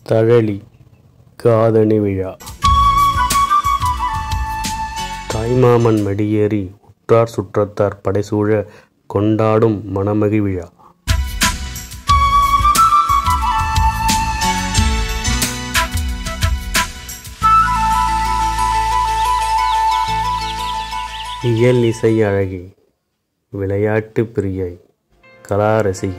தழலி காதணி விழா தாய்மாமன் மடியேறி உற்றார் சுற்றத்தார் படைசூழ கொண்டாடும் மணமகி விழா இயல் இசை அழகி விளையாட்டு பிரியை கலாரசிகி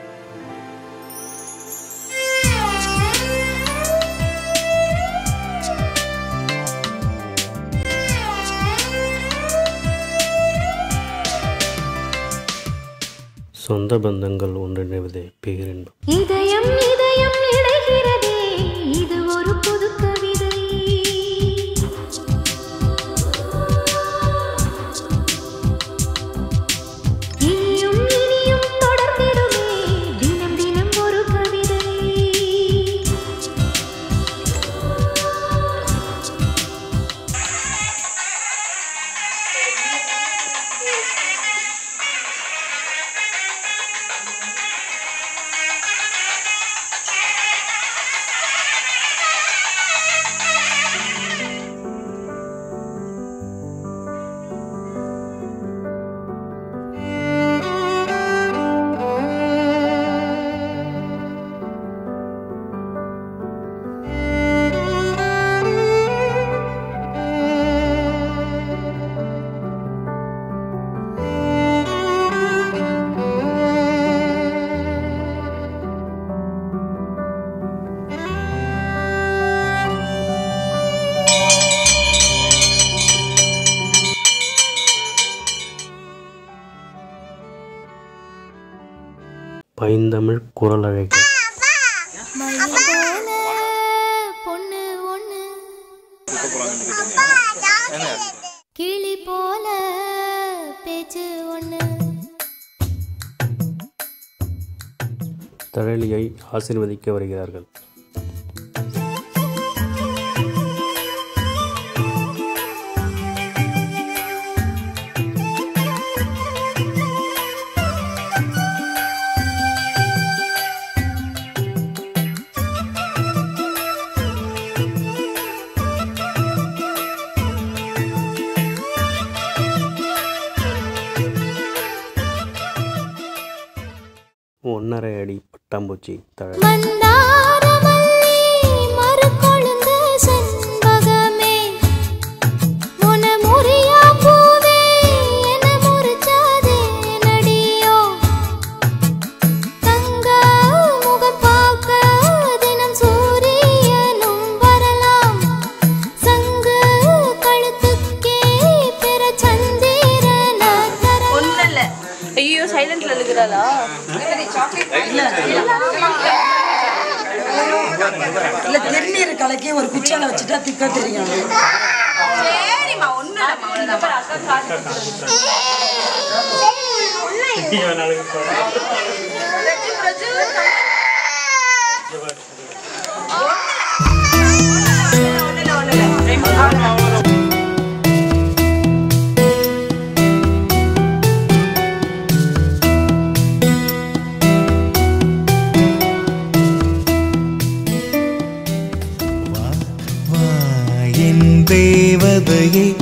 சொந்த பந்தங்கள் ஒன்றிணைவதே பேரின்பம் இதயம் இதயம் இணைகிறதே இது ஒரு புது கவிதை இனியும் இனியும் தொடர்ந்திடுமே தினம் தினம் ஒரு கவிதை பைந்தமிழ் குரலழகி பொண்ணு ஒண்ணு கிளி போல பேச்சு ஒண்ணு தழலியை ஆசீர்வதிக்க வருகிறார்கள் ஒன்றரை அடி பட்டாம்பூச்சி தழல் மந்தார மல்லி மறுகொழுந்து செண்பகமே முன முறியா பூவே என முறிச்சாதே நடியோ தங்க முகம் பார்க்க தினம் சூரியனும் வரலாம் சங்கு கழுத்துக்கே பிற சந்திரன தரலாம் ஒண்ணும் இல்ல ஐயோ சைலண்ட்ல இருக்கிறாளா இல்ல திருநீர் கலக்கி ஒரு குச்சால வச்சுட்டா திக்கா தெரியும் சரிம்மா ஒண்ணும் இல்லம்மா அக்கா காட்டு பிரஜு, பிரஜு, ஒண்ணும் இல்ல, ஒண்ணும் இல்ல. வா என் தேவதையே